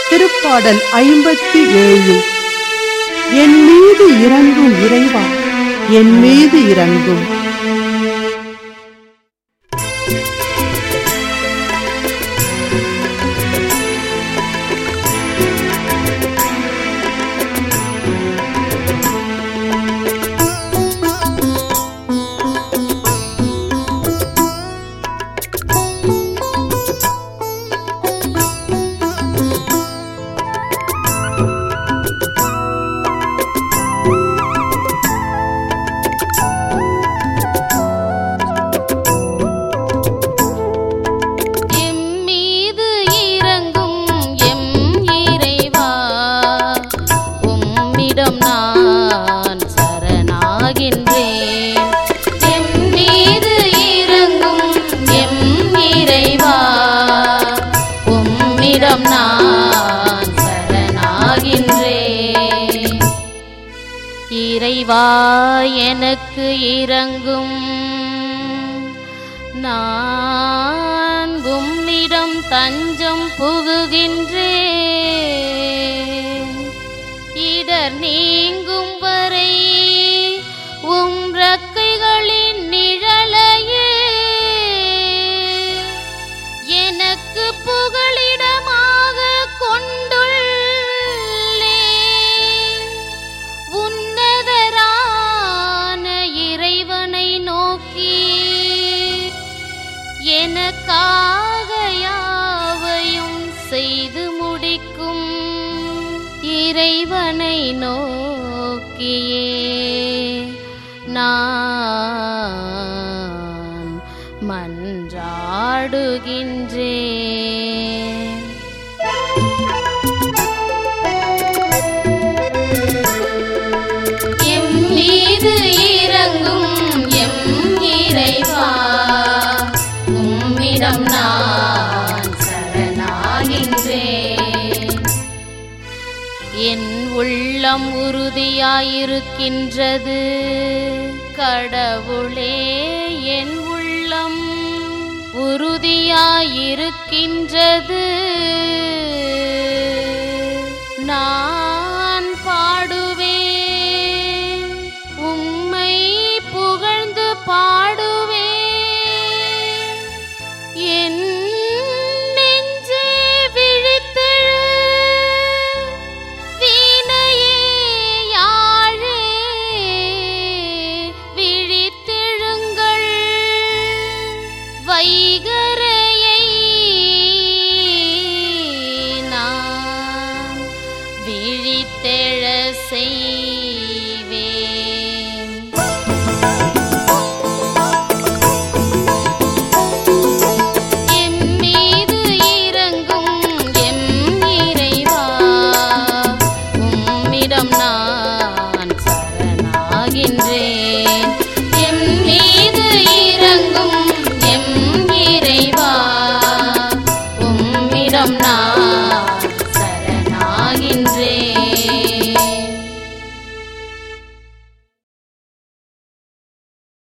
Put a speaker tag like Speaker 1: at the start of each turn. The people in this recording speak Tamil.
Speaker 1: திருப்பாடல் ஐம்பத்தி ஏழு என் மீது இறங்கும் இறைவா என் மீது இறங்கும்
Speaker 2: எம் மீது இறங்கும் எம் இறைவா உம்மிடம் நான் சரணாகின்றேன் எம் மீது இறங்கும் எம் இறைவா உம்மிடம் நான் சரணாகின்றேன் இறைவா எனக்கு இறங்கும் நான் உம்மிடம் தஞ்சம் புகுகின்றேன் இடர் நீங்கும் வரை உம் ரக்கைகளின் நிழலையே எனக்கு புகலிடமாக கொண்டுள்ளேன் உன்னதரான இறைவனை நோக்கி எனக்காக யாவையும் செய்து முடிக்கும் இறைவனை நோக்கியே நான் மன்றாடுகின்றேன் எம் மீது இறங்கும் எம் இறைவா உம்மிடம் நான் சரணாகின்றேன் என் உள்ளம் உறுதியாயிருக்கின்றது கடவுளே என் உள்ளம் உறுதியாயிருக்கின்றது நான் பாடுவேன் உம்மை புகழ்ந்து பாடுவேன் என் நெஞ்சே விழித்தெழு வீணையே யாழே விழித்தெழுங்கள் வைகரையை நான் விழித்தெழ செய்வேன் எம் மீது இறங்கும் எம் இறைவா உம்மிடம் நான் சரணாகின்றேன் எம் மீது இறங்கும் எம் இறைவா உம்மிடம் நான்